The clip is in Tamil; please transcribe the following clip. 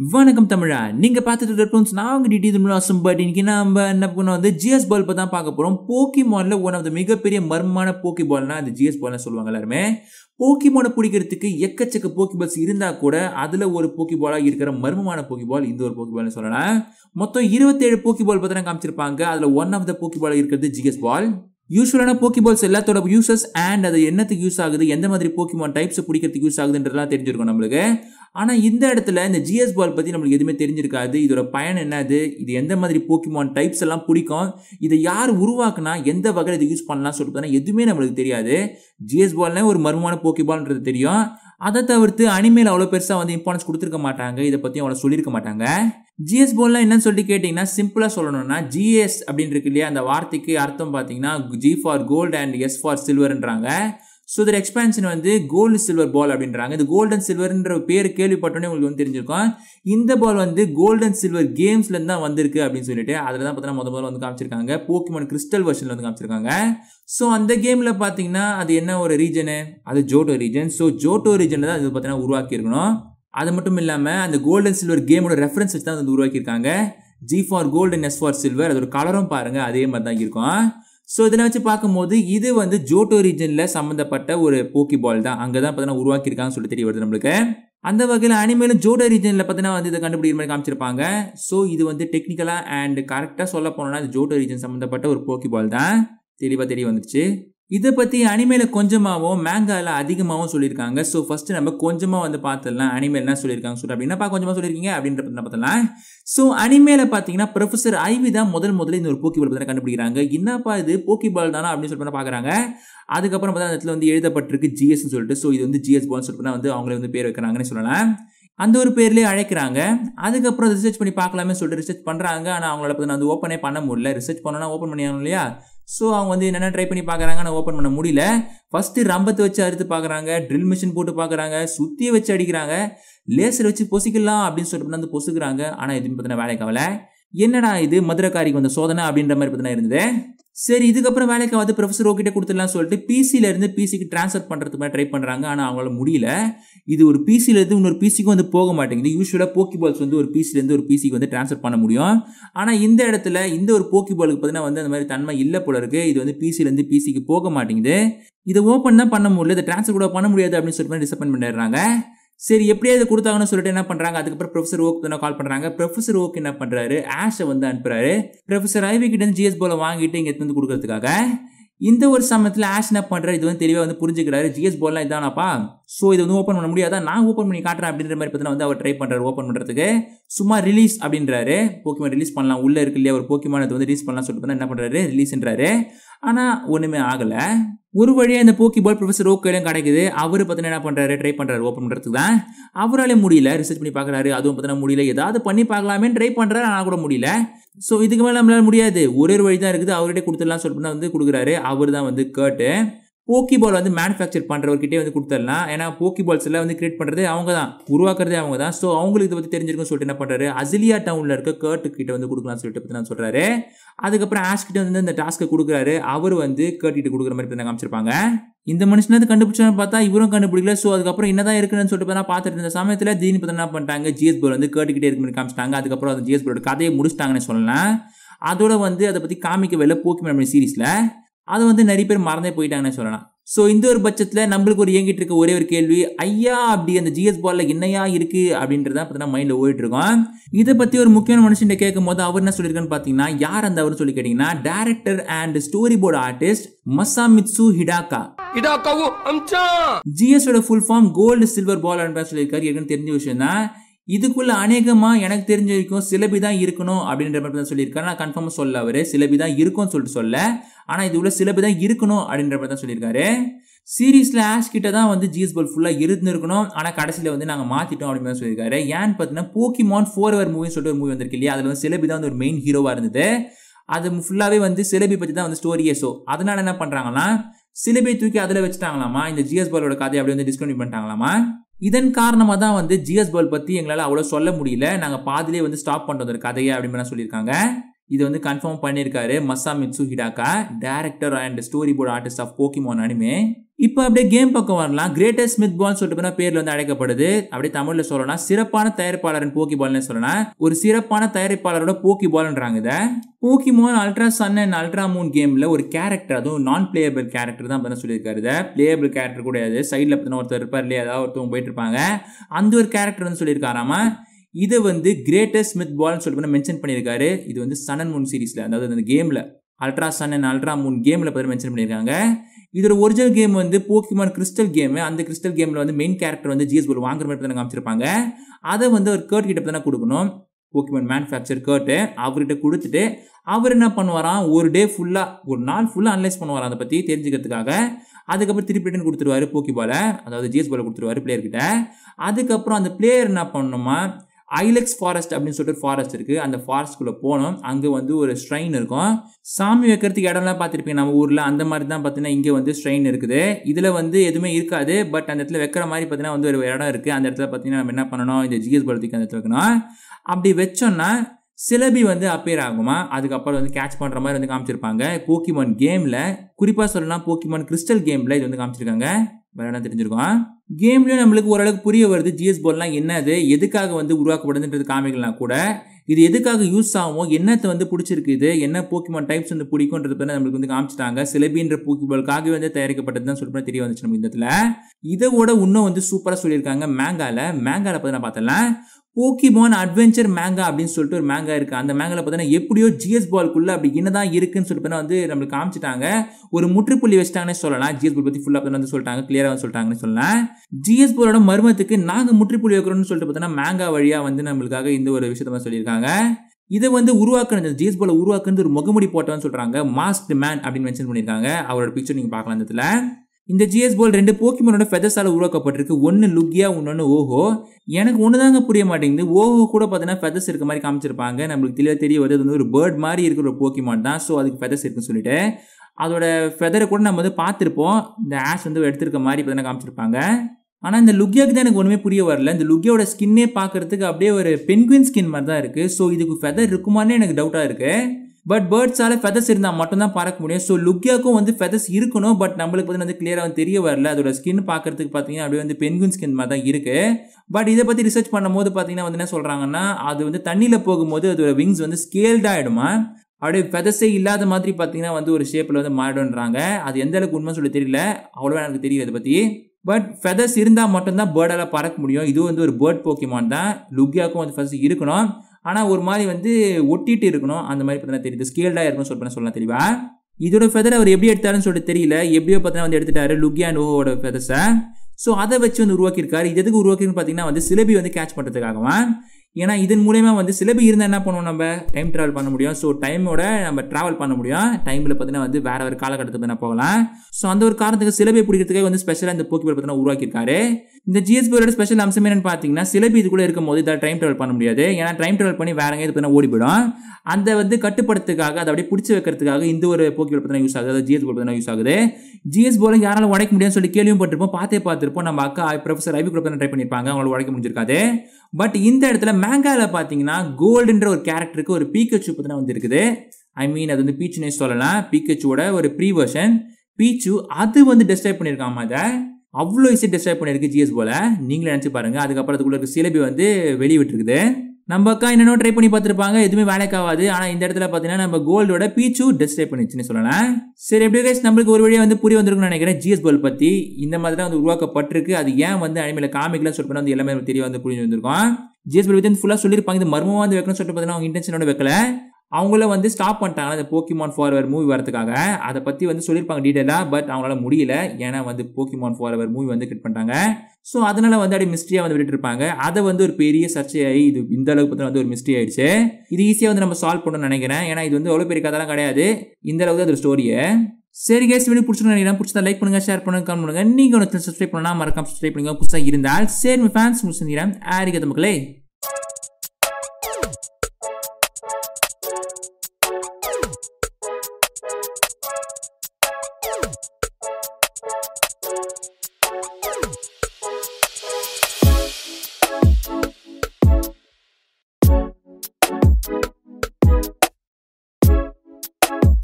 வணக்கம் தமிழா நீங்க பார்த்துட்டு இருப்போம் நான் உங்க டிடி தமிழாசம் பட் இன்னைக்கு நம்ம என்ன பண்ண வந்து ஜிஎஸ் பால் பத்தி தான் பார்க்க போறோம் போக்கிமான்ல ஒன் ஆஃப் த மிகப்பெரிய மர்மமான போக்கி பால்னா இந்த ஜிஎஸ் பால்னு சொல்லுவாங்க எல்லாருமே போக்கிமானை பிடிக்கிறதுக்கு எக்கச்சக்க போக்கி பால்ஸ் இருந்தா கூட அதுல ஒரு போக்கி பாலா இருக்கிற மர்மமான போக்கி பால் இந்த ஒரு போக்கி பால்னு சொல்லலாம் மொத்தம் இருபத்தேழு போக்கி பால் பத்தி காமிச்சிருப்பாங்க அதுல ஒன் ஆஃப் த போக்கி பால் இருக்கிறது ஜிஎஸ் பால் யூஸ்வலான போக்கி பால்ஸ் எல்லாத்தோட யூசஸ் அண்ட் அது என்னத்துக்கு யூஸ் ஆகுது எந்த மாதிரி போக்கிமான் டைப்ஸ் பிடிக்கிறதுக்கு யூஸ் ஆகுதுன்றதெல்லாம் தெரிஞ்சிருக்கும் நம்மளுக்கு ஆனால் இந்த இடத்துல இந்த ஜிஎஸ் பால் பற்றி நம்மளுக்கு எதுவுமே தெரிஞ்சிருக்காது இதோட பயன் என்னது இது எந்த மாதிரி போக்கிமான் டைப்ஸ் எல்லாம் பிடிக்கும் இதை யார் உருவாக்குனா எந்த வகையில் இதை யூஸ் பண்ணலாம் சொல்லிட்டு எதுவுமே நம்மளுக்கு தெரியாது ஜிஎஸ் பால்னா ஒரு மர்மமான போக்கி பால்ன்றது தெரியும் அதை தவிர்த்து அனிமேல் அவ்வளோ பெருசாக வந்து இம்பார்ட்டன்ஸ் கொடுத்துருக்க மாட்டாங்க இதை பற்றி அவ்வளோ சொல்லியிருக்க மாட்டாங்க ஜிஎஸ் போல்லாம் என்னன்னு சொல்லி கேட்டிங்கன்னா சிம்பிளாக சொல்லணும்னா ஜிஎஸ் அப்படின்னு இருக்கு இல்லையா அந்த வார்த்தைக்கு அர்த்தம் பார்த்தீங்கன்னா G for gold and S for சில்வர்ன்றாங்க ஸோ இதோட எக்ஸ்பான்ஷன் வந்து கோல்டு சில்வர் பால் அப்படின்றாங்க இது கோல்டன் சில்வர்ன்ற பேர் கேள்விப்பட்டோன்னே உங்களுக்கு வந்து தெரிஞ்சிருக்கும் இந்த பால் வந்து கோல்டன் சில்வர் கேம்ஸ்லேருந்து தான் வந்திருக்கு அப்படின்னு சொல்லிட்டு அதில் தான் பார்த்தீங்கன்னா முத முதல்ல வந்து காமிச்சிருக்காங்க போக்கிமான் கிறிஸ்டல் வெர்ஷனில் வந்து காமிச்சிருக்காங்க ஸோ அந்த கேமில் பார்த்தீங்கன்னா அது என்ன ஒரு ரீஜனு அது ஜோட்டோ ரீஜன் ஸோ ஜோட்டோ ரீஜனில் தான் இது பார்த்தீங்கன்னா உருவாக்கி இருக்கணும் அது மட்டும் இல்லாமல் அந்த கோல்டன் சில்வர் கேமோட ரெஃபரன்ஸ் வச்சு தான் வந்து உருவாக்கியிருக்காங்க G for golden S for silver அதோட கலரும் பாருங்கள் அதே மாதிரி தான் இருக்கும் ஸோ இதில் வச்சு பார்க்கும்போது இது வந்து ஜோட்டோ ரீஜனில் சம்மந்தப்பட்ட ஒரு போக்கி பால் தான் அங்கே தான் பார்த்தீங்கன்னா உருவாக்கியிருக்காங்கன்னு சொல்லி தெரிய வருது நம்மளுக்கு அந்த வகையில் அனிமேலும் ஜோடோ ரீஜனில் பார்த்தீங்கன்னா வந்து இதை கண்டுபிடிக்கிற மாதிரி காமிச்சிருப்பாங்க ஸோ இது வந்து டெக்னிக்கலாக அண்ட் கரெக்டாக சொல்ல போனோம்னா இது ஜோட்டோ ரீஜன் சம்மந்தப்பட்ட ஒரு போக்கி பால் தான் தெளிவாக தெரிய வந்துருச்சு இதை பற்றி அனிமேல கொஞ்சமாகவும் மேங்காவில் அதிகமாகவும் சொல்லியிருக்காங்க ஸோ ஃபஸ்ட்டு நம்ம கொஞ்சமாக வந்து பார்த்துடலாம் அனிமேல் என்ன சொல்லியிருக்காங்க சொல்லிட்டு அப்படின்னா கொஞ்சமாக சொல்லியிருக்கீங்க அப்படின்ற பற்றி பார்த்தலாம் ஸோ அனிமேல பார்த்தீங்கன்னா ப்ரொஃபஸர் ஐவி தான் முதல் முதல்ல இந்த ஒரு போக்கி பால் பற்றி கண்டுபிடிக்கிறாங்க என்னப்பா இது போக்கி பால் தானா அப்படின்னு சொல்லிட்டு பார்க்குறாங்க அதுக்கப்புறம் பார்த்தா அந்த இடத்துல வந்து எழுதப்பட்டிருக்கு ஜிஎஸ்ன்னு சொல்லிட்டு ஸோ இது வந்து ஜிஎஸ் பால்னு சொல்லிட்டு வந்து அவங்களே வந்து பேர் வைக்கிறாங்கன்னு சொல்லலாம் அந்த ஒரு பேர்லேயே அழைக்கிறாங்க அதுக்கப்புறம் ரிசர்ச் பண்ணி பார்க்கலாமே சொல்லிட்டு ரிசர்ச் பண்ணுறாங்க ஆனால் அவங்களோட பார்த்தீங்கன்னா வந்து ஓப்பனே பண்ண முடியல ரிசர்ச் பண்ணோன்னா ஓப்பன் பண்ணியாங்க இல்லையா ஸோ அவங்க வந்து என்னென்ன ட்ரை பண்ணி பார்க்குறாங்க ஆனால் ஓப்பன் பண்ண முடியல ஃபஸ்ட்டு ரம்பத்தை வச்சு அறுத்து பார்க்குறாங்க ட்ரில் மிஷின் போட்டு பார்க்குறாங்க சுற்றியை வச்சு அடிக்கிறாங்க லேசர் வச்சு பொசிக்கலாம் அப்படின்னு சொல்லிட்டு வந்து பொசுக்கிறாங்க ஆனால் எதுவும் பார்த்தீங்கன்னா வேலைக்கு ஆகலை என்னடா இது மதுரக்காரிக்கு வந்த சோதனை அப்படின்ற மாதிரி பார்த்தீங்கன்னா இருந்தது சரி இதுக்கப்புறம் வேலைக்கு வந்து ப்ரொஃபஸர் ஓகிட்ட கொடுத்துடலாம் சொல்லிட்டு பிசியில இருந்து பிசிக்கு ட்ரான்ஸ்ஃபர் பண்ணுறதுக்கு மாதிரி ட்ரை பண்ணுறாங்க ஆனால் அவங்களால முடியல இது ஒரு பிசியில இருந்து இன்னொரு பிசிக்கு வந்து போக மாட்டேங்குது யூஸ்வலாக போக்கி பால்ஸ் வந்து ஒரு பிசிலேருந்து ஒரு பிசிக்கு வந்து ட்ரான்ஸ்ஃபர் பண்ண முடியும் ஆனால் இந்த இடத்துல இந்த ஒரு போக்கி பாலுக்கு பார்த்தீங்கன்னா வந்து அந்த மாதிரி தன்மை இல்லை போல இருக்கு இது வந்து பிசிலேருந்து பிசிக்கு போக மாட்டேங்குது இதை ஓப்பன் தான் பண்ண முடியல இதை ட்ரான்ஸ்ஃபர் கூட பண்ண முடியாது அப்படின்னு சொல்லிட்டு டிசப்பாயின் பண்ணிடுறாங்க சரி எப்படியாவது கொடுத்தாங்கன்னு சொல்லிட்டு என்ன பண்றாங்க அதுக்கப்புறம் ப்ரொஃபசர் ஓக் தான் கால் பண்றாங்க ப்ரொஃபசர் ஓக் என்ன பண்றாரு ஆஷை வந்து அனுப்புறாரு ப்ரொஃபசர் ஐவி கிட்ட இருந்து ஜிஎஸ் போல வாங்கிட்டு இங்க வந்து கொடுக்கறதுக்காக இந்த ஒரு சமயத்தில் ஆஷ் என்ன பண்ணுறாரு இது வந்து தெளிவாக வந்து புரிஞ்சுக்கிறாரு ஜிஎஸ் போல்லாம் இதானாப்பா ஸோ இது வந்து ஓப்பன் பண்ண முடியாதா நான் ஓப்பன் பண்ணி காட்டுறேன் அப்படின்ற மாதிரி பார்த்தீங்கன்னா வந்து அவர் ட்ரை பண்ணுறாரு ஓப்பன் பண்ணுறதுக்கு சும்மா ரிலீஸ் அப்படின்றாரு போக்கிமான் ரிலீஸ் பண்ணலாம் உள்ளே இருக்கு இல்லையா ஒரு போக்கிமான் அது வந்து ரிலீஸ் பண்ணலாம் சொல்லிட்டு என்ன பண்ணுறாரு ரிலீஸ்ன்றாரு ஆனால் ஒன்றுமே ஆகலை ஒரு வழியாக இந்த போக்கி பால் ப்ரொஃபஸர் ஓக்கையிலும் கிடைக்குது அவர் பார்த்தீங்கன்னா என்ன பண்ணுறாரு ட்ரை பண்ணுறாரு ஓப்பன் பண்ணுறதுக்கு தான் அவராலே முடியல ரிசர்ச் பண்ணி பார்க்குறாரு அதுவும் பார்த்தீங்கன்னா முடியல ஏதாவது பண்ணி பார்க்கலாமே ட்ரை பண்ணுறாரு ஆனால் கூட முடியல ஸோ இதுக்கு மேலே நம்மளால முடியாது ஒரே ஒரு வழி தான் இருக்குது அவர்கிட்ட கொடுத்துடலாம் சொல்லிட்டு வந்து கொடுக்குறாரு அவர் தான் வந்து கேட்டு போக்கி பால் வந்து மேனுஃபேக்சர் பண்ணுறவர்கிட்டே வந்து கொடுத்துடலாம் ஏன்னா போக்கி பால்ஸ் எல்லாம் வந்து கிரியேட் பண்ணுறது அவங்க தான் உருவாக்குறதே அவங்க தான் ஸோ அவங்களுக்கு இதை பற்றி தெரிஞ்சிருக்கும் சொல்லிட்டு என்ன பண்ணுறாரு அசிலியா டவுனில் இருக்க கேர்ட்டு கிட்ட வந்து கொடுக்கலாம்னு சொல்லிட்டு பற்றி நான் சொல்கிறாரு அதுக்கப்புறம் ஆஷ் கிட்ட வந்து இந்த டாஸ்க்கை கொடுக்குறாரு அவர் வந்து கேட்டுட்டு கொடுக்குற மாதிரி தான் காமிச்சிருப்பாங்க இந்த மனுஷனாவது கண்டுபிடிச்சான்னு பார்த்தா இவரும் கண்டுபிடிக்கல ஸோ அதுக்கப்புறம் என்னதான் இருக்குன்னு சொல்லிட்டு நான் பார்த்துட்டு இருந்த சமயத்தில் தீனி பார்த்தா என்ன பண்ணிட்டாங்க ஜிஎஸ் போல் வந்து கேட்டுக்கிட்டே இருக்கு மாதிரி காமிச்சிட்டாங்க அதுக்கப்புறம் அந்த ஜிஎஸ் போலோட கதையை முடிச்சிட்டாங்கன்னு சொல்லலாம் அதோட வந்து அதை பற்றி காமிக்க வெளில போக்கி சீரீஸில் அதை வந்து நிறைய பேர் மறந்தே போயிட்டாங்கன்னு சொல்லலாம் ஸோ இந்த ஒரு பட்சத்தில் நம்மளுக்கு ஒரு இயங்கிட்டு இருக்க ஒரே ஒரு கேள்வி ஐயா அப்படி அந்த ஜிஎஸ் பாலில் என்னையா இருக்கு அப்படின்றத பார்த்தீங்கன்னா மைண்டில் ஓடிட்டு இருக்கோம் இதை பற்றி ஒரு முக்கியமான மனுஷன் கேட்கும் போது அவர் என்ன சொல்லியிருக்கான்னு பார்த்தீங்கன்னா யார் அந்த அவர்னு சொல்லி கேட்டிங்கன்னா director and storyboard artist Masamitsu Hidaka ஜிஎஸோட full form gold silver ball அப்படின்னு சொல்லியிருக்காரு ஏற்கனவே தெரிஞ்ச விஷயம் தான் இதுக்குள்ள அநேகமாக எனக்கு தெரிஞ்ச வரைக்கும் சிலபி தான் இருக்கணும் அப்படின்ற மாதிரி தான் சொல்லியிருக்காரு நான் கன்ஃபார்மாக சொல்ல அவர் சிலபி தான் இருக்கும்னு சொல்லிட்டு சொல்ல ஆனால் இது உள்ள சிலபி தான் இருக்கணும் அப்படின்ற மாதிரி தான் சொல்லியிருக்காரு சீரீஸில் ஆஷ் கிட்ட தான் வந்து ஜிஎஸ் பால் ஃபுல்லாக இருந்திருக்கணும் ஆனால் கடைசியில் வந்து நாங்கள் மாற்றிட்டோம் அப்படின்னு சொல்லியிருக்காரு ஏன்னு பார்த்தீங்கன்னா போக்கிமான் ஃபோர் ஹவர் மூவின்னு சொல்லிட்டு ஒரு மூவி வந்திருக்கு இல்லையா அதில் வந்து சிலபி தான் வந்து ஒரு மெயின் ஹீரோவாக இருந்தது அது ஃபுல்லாகவே வந்து சிலபி பற்றி தான் வந்து ஸ்டோரியே ஸோ அதனால என்ன பண்ணுறாங்கன்னா சிலபை தூக்கி அதில் வச்சுட்டாங்களாமா இந்த ஜிஎஸ் பாலோட கதையை அப்படி வந்து டிஸ்கண்டினியூ பண்ணிட்டாங்களாமா இதன் காரணமாக தான் வந்து ஜிஎஸ் பால் பற்றி எங்களால் அவ்வளோ சொல்ல முடியல நாங்கள் பாதிலே வந்து ஸ்டாப் பண்ணுறது ஒரு கதையை அப்படின்னு சொல்லியிருக்காங்க இது வந்து கன்ஃபார்ம் பண்ணியிருக்காரு Masamitsu Hidaka director and storyboard artist of Pokemon anime இப்போ அப்படியே கேம் பக்கம் வரலாம் கிரேட்டஸ்ட் ஸ்மித் பால் சொல்லிட்டு பேர்ல வந்து அழைக்கப்படுது அப்படியே தமிழ்ல சொல்லலாம் சிறப்பான தயாரிப்பாளரின் போக்கி பால்னு சொல்லலாம் ஒரு சிறப்பான தயாரிப்பாளரோட போக்கி பால்ன்றாங்க இதை Pokemon Ultra Sun and Ultra Moon கேம்ல ஒரு கேரக்டர் அதுவும் நான் பிளேயபிள் கேரக்டர் தான் பார்த்தா சொல்லியிருக்காரு இதை பிளேயபிள் கேரக்டர் கூடாது சைடில் பார்த்தீங்கன்னா ஒருத்தர் இருப்பார் இல்லையா ஏதாவது ஒருத்தவங்க போயிட்டு இருப்பாங்க அந்த ஒரு கேரக்டர் வந்து சொல்லியிருக்காராமா இதை வந்து கிரேட்டஸ்ட் ஸ்மித் பால்னு சொல்லிட்டு மென்ஷன் பண்ணியிருக்காரு இது வந்து சன் அண்ட் மூன் சீரீஸில் அதாவது அந்த கேமில் Ultra Sun and Ultra Moon கேமில் பார்த்து மென்ஷன் பண்ணியிருக்காங்க இதோட ஒரிஜினல் கேம் வந்து போக்கிமான் கிறிஸ்டல் கேம் அந்த கிறிஸ்டல் கேமில் வந்து மெயின் கேரக்டர் வந்து ஜிஎஸ் போல் வாங்குற மாதிரி தான் காமிச்சிருப்பாங்க அதை வந்து ஒரு கேர்ட் கிட்ட தானே கொடுக்கணும் போக்கிமான் மேனுஃபேக்சர் கேர்ட்டு அவர்கிட்ட கொடுத்துட்டு அவர் என்ன பண்ணுவாராம் ஒரு டே ஃபுல்லாக ஒரு நாள் ஃபுல்லாக அனலைஸ் பண்ணுவாராம் அதை பற்றி தெரிஞ்சுக்கிறதுக்காக அதுக்கப்புறம் திருப்பி ரிட்டன் கொடுத்துருவாரு போக்கி பாலை அதாவது ஜிஎஸ் பாலை கொடுத்துருவாரு பிளேயர்கிட்ட அதுக்கப்புறம் அந்த பிளேயர் என்ன பண்ணணுமா ஐலெக்ஸ் ஃபாரஸ்ட் அப்படின்னு சொல்லிட்டு ஒரு ஃபாரஸ்ட் இருக்குது அந்த ஃபாரஸ்ட்குள்ளே போனோம் அங்கே வந்து ஒரு ஸ்ட்ரைன் இருக்கும் சாமி வைக்கிறதுக்கு இடம்லாம் பார்த்துருப்பீங்க நம்ம ஊரில் அந்த மாதிரி தான் பார்த்தீங்கன்னா இங்கே வந்து ஸ்ட்ரெயின் இருக்குது இதில் வந்து எதுவுமே இருக்காது பட் அந்த இடத்துல வைக்கிற மாதிரி பார்த்தீங்கன்னா வந்து ஒரு இடம் இருக்குது அந்த இடத்துல பார்த்தீங்கன்னா நம்ம என்ன பண்ணணும் இந்த ஜிஎஸ் பலத்துக்கு அந்த இடத்துல வைக்கணும் அப்படி வச்சோன்னா சிலபி வந்து அப்பேர் ஆகுமா அதுக்கப்புறம் வந்து கேட்ச் பண்ணுற மாதிரி வந்து காமிச்சிருப்பாங்க போக்கிமான் கேமில் குறிப்பாக சொல்லலாம் போக்கிமான் கிறிஸ்டல் கேமில் இது வந்து காமிச்சிருக்காங்க வேற என்ன தெரிஞ்சிருக்கோம் கேம்லயும் நம்மளுக்கு ஓரளவுக்கு புரிய வருது ஜிஎஸ் போர்ட்லாம் என்னது எதுக்காக வந்து உருவாக்கப்படுதுன்றது காமிக்கலாம் கூட இது எதுக்காக யூஸ் ஆகும் என்னத்தை வந்து பிடிச்சிருக்கு இது என்ன போக்கிமான் டைப்ஸ் வந்து பிடிக்கும்ன்றது பற்றி நம்மளுக்கு வந்து காமிச்சிட்டாங்க சிலபின்ற போக்கிபால்காக வந்து தயாரிக்கப்பட்டது தான் சொல்லிட்டு தெரிய வந்துச்சு நம்ம இந்த இடத்துல இதோட இன்னும் வந்து சூப்பராக சொல்லியிருக்காங்க மேங்கால மேங்கால பற்றி நான் பார்த்தலாம் போக்கிமான் அட்வென்ச்சர் மேங்கா அப்படின்னு சொல்லிட்டு ஒரு மேங்கா இருக்கு அந்த மேங்கால பார்த்தீங்கன்னா எப்படியோ ஜிஎஸ் பால்குள்ள அப்படி என்னதான் இருக்குன்னு சொல்லிட்டு வந்து நம்மளுக்கு காமிச்சிட்டாங்க ஒரு முற்றுப்புள்ளி வச்சிட்டாங்கன்னு சொல்லலாம் ஜிஎஸ் பால் பத்தி ஃபுல்லாக வந்து சொல்லிட்டாங்க கிளியராக வந்து சொல்லிட்டாங்கன்னு சொல்லலாம் ஜிஎஸ் பாலோட மர்மத்துக்கு நாங்கள் முற்றுப்புள்ளி வைக்கிறோம்னு சொல்லிட்டு பார்த்தீங்கன்னா மேங்கா வழியாக வந்து நம்மளுக்காக இந்த ஒரு விஷயத்த சொல்லியிருக்காங்க இதை வந்து உருவாக்குனது ஜிஎஸ் பால உருவாக்குனது ஒரு முகமுடி போட்டவன்னு சொல்றாங்க மாஸ்க் மேன் அப்படின்னு மென்ஷன் பண்ணியிருக்காங்க அவரோட பிக்சர் நீங்க பார்க்கலாம் இந்த இடத்துல இந்த ஜிஎஸ் பால் ரெண்டு போக்கிமனோட ஃபெதர்ஸால உருவாக்கப்பட்டிருக்கு ஒன்று லுக்கியா இன்னொன்று ஓஹோ எனக்கு ஒன்று தாங்க புரிய மாட்டேங்குது ஓஹோ கூட பார்த்தீங்கன்னா ஃபெதர்ஸ் இருக்க மாதிரி காமிச்சிருப்பாங்க நம்மளுக்கு தெளிவாக தெரிய வருது அது வந்து ஒரு பேர்ட் மாதிரி இருக்கிற ஒரு போக்கிமான் தான் ஸோ அதுக்கு ஃபெதர்ஸ் இருக்குன்னு சொல்லிட்டு அதோட ஃபெதரை கூட நம்ம வந்து பார்த்துருப்போம் இந்த ஆஷ் வந்து எடுத்திருக்க மாதிரி பார்த்தீங்கன்னா காமிச்சிருப்பாங்க ஆனால் இந்த லுக்கியாக்கு தான் எனக்கு ஒன்றுமே புரிய வரல இந்த லுக்கியோட ஸ்கின்னே பார்க்கறதுக்கு அப்படியே ஒரு பென்குயின் ஸ்கின் மாதிரி தான் இருக்குது ஸோ இதுக்கு ஃபெதர் இருக்குமானே எனக்கு டவுட்டாக இருக்குது பட் பேர்ட்ஸால ஃபெதர்ஸ் இருந்தால் மட்டும்தான் பறக்க முடியும் ஸோ லுக்கியாக்கும் வந்து ஃபெதர்ஸ் இருக்கணும் பட் நம்மளுக்கு வந்து வந்து கிளியராக வந்து தெரிய வரல அதோட ஸ்கின் பார்க்கறதுக்கு பார்த்தீங்கன்னா அப்படியே வந்து பென்குயின் ஸ்கின் மாதிரி தான் இருக்கு பட் இதை பற்றி ரிசர்ச் பண்ணும்போது பார்த்தீங்கன்னா வந்து என்ன சொல்கிறாங்கன்னா அது வந்து தண்ணியில் போகும்போது அதோட விங்ஸ் வந்து ஸ்கேல்டாக ஆகிடுமா அப்படியே ஃபெதர்ஸே இல்லாத மாதிரி பார்த்தீங்கன்னா வந்து ஒரு ஷேப்பில் வந்து மாறிடுன்றாங்க அது எந்த அளவுக்கு உண்மை சொல்லி தெரியல அவ்வளோவா எனக்கு தெரியல அதை பற்றி பட் ஃபெதர்ஸ் இருந்தால் மட்டும்தான் பேர்டால் பறக்க முடியும் இது வந்து ஒரு பேர்ட் போக்கிமான் தான் லுக்கியாக்கும் வந்து ஃபர்ஸ்ட் இருக்கணும் ஆனால் ஒரு மாதிரி வந்து ஒட்டிட்டு இருக்கணும் அந்த மாதிரி பார்த்தீங்கன்னா தெரியுது ஸ்கேல்டாக இருக்கணும் சொல்லிட்டு சொல்லலாம் தெரியவா இதோட ஃபெதர் அவர் எப்படி எடுத்தாருன்னு சொல்லிட்டு தெரியல எப்படியோ பார்த்தீங்கன்னா வந்து எடுத்துட்டாரு லுக்கியா அண்ட் ஓவோட ஃபெதர்ஸை ஸோ அதை வச்சு வந்து உருவாக்கியிருக்காரு இது எதுக்கு உருவாக்கிருன்னு பார்த்தீங்கன்னா வந்து சிலபி வந்து கேட்ச் பண்ணுறதுக்காகவா ஏன்னா இதன் மூலயமா வந்து சிலபி இருந்தால் என்ன பண்ணுவோம் நம்ம டைம் ட்ராவல் பண்ண முடியும் ஸோ டைமோட நம்ம ட்ராவல் பண்ண முடியும் டைமில் பார்த்தீங்கன்னா வந்து வேற ஒரு காலகட்டத்துக்கு என்ன போகலாம் ஸோ அந்த ஒரு காரணத்துக்கு சிலபி பிடிக்கிறதுக்கே வந்து ஸ்பெஷலாக இந்த போக்கிபால் பார்த்தீங்கன்னா உருவாக்கியிருக்காரு இந்த ஜிஎஸ்பியோட ஸ்பெஷல் அம்சம் என்னன்னு பார்த்தீங்கன்னா சிலபி இது கூட இருக்கும் போது இதில் டைம் ட்ராவல் பண்ண முடியாது ஏன்னா டைம் ட்ராவல் பண்ணி வேற எங்கேயும் பார்த்தீங்கன்னா ஓடி போயிடும் அந்த வந்து கட்டுப்படுத்துக்காக அதை அப்படியே பிடிச்சி வைக்கிறதுக்காக இந்த ஒரு போக்கிபால் பார்த்தீங்கன்னா யூஸ் ஆகுது அதாவது ஜிஎஸ் போல் பார்த்தீங்கன்னா யூஸ் ஆகுது ஜிஎஸ் போல யாரால உடைக்க முடியும்னு சொல்லி கேள்வியும் பட்டிருப்போம் பார்த்தே பார்த்துருப்போம் நம்ம அக்கா ப்ரொஃபசர் ஐவி கூட ட்ரை பண்ணியிருப்பாங்க அவங்கள உடைக்க முடிஞ்சிருக்காது பட் இந்த இடத்துல மேங்கால பார்த்தீங்கன்னா கோல்டுன்ற ஒரு கேரக்டருக்கு ஒரு பீக்கச்சு பார்த்தீங்கன்னா வந்து இருக்குது ஐ மீன் அது வந்து பீச்சுனே சொல்லலாம் பீக்கச்சுவோட ஒரு ப்ரீ வெர்ஷன் பீச்சு அது வந்து டெஸ்ட்ரைப் பண்ணியிருக்காம அதை அவ்வளோ ஈஸி டெஸ்ட்ரைப் பண்ணியிருக்கு ஜிஎஸ் போல நீங்களே நினச்சி பாருங்க அதுக்கப்புறம் அதுக்குள்ள இருக்க சிலபி வந்து வெளியே விட்டுருக்குது நம்ம அக்கா என்னென்ன ட்ரை பண்ணி பார்த்துருப்பாங்க எதுவுமே வேலைக்கு ஆகாது ஆனால் இந்த இடத்துல பார்த்தீங்கன்னா நம்ம கோல்டோட பீச்சு டெஸ்ட்ரைப் பண்ணிச்சுன்னு சொல்லலாம் சரி எப்படி கைஸ் நம்மளுக்கு ஒரு வழியாக வந்து புரிய வந்திருக்கும்னு நினைக்கிறேன் ஜிஎஸ் பால் பற்றி இந்த மாதிரி தான் வந்து உருவாக்கப்பட்டிருக்கு அது ஏன் வந்து அனிமையில் காமிக்கலன்னு சொல்லிட்டு வந்து எல்லாமே தெரிய வந்து புரிஞ்சு வந்திருக்கோம் ஜிஎஸ் பால் வந்து ஃபுல்லாக சொல்லியிருப்பாங்க இது மர்மமாக வந்து வைக்கணும்னு சொல்லிட்டு பார்த்தீங்கன்னா அவங்க இன்டென்ஷனோட வைக்கல அவங்கள வந்து ஸ்டாப் பண்ணிட்டாங்க அந்த போக்கிமான் ஃபார்வர் மூவி வரதுக்காக அதை பற்றி வந்து சொல்லியிருப்பாங்க டீட்டெயிலாக பட் அவங்களால முடியல ஏன்னா வந்து போக்கிமான் ஃபார்வர் மூவி வந்து கிட் பண்ணிட்டாங்க ஸோ அதனால வந்து அப்படியே மிஸ்ட்ரியாக வந்து விட்டுட்டு இருப்பாங்க அதை வந்து ஒரு பெரிய சர்ச்சையாகி இது இந்த அளவுக்கு பார்த்தா வந்து ஒரு மிஸ்ட்ரி ஆயிடுச்சு இது ஈஸியாக வந்து நம்ம சால்வ் பண்ணணும்னு நினைக்கிறேன் ஏன்னா இது வந்து அவ்வளோ பெரிய கதைலாம் கிடையாது இந்த அளவுக்கு தான் ஒரு ஸ்டோரியை சரி கேஸ் வீடியோ பிடிச்சிருந்தா நினைக்கிறேன் பிடிச்சதா லைக் பண்ணுங்க ஷேர் பண்ணுங்க கமெண்ட் பண்ணுங்க நீங்க ஒன்று சப்ஸ்கிரைப் பண்ணா மறக்காம சப்ஸ்கிரைப் பண்ணுங்க புதுசாக இருந்தால் சரி ஃபேன்ஸ் முடிச்சிருந்தீங்க ஆரிகத மக்களே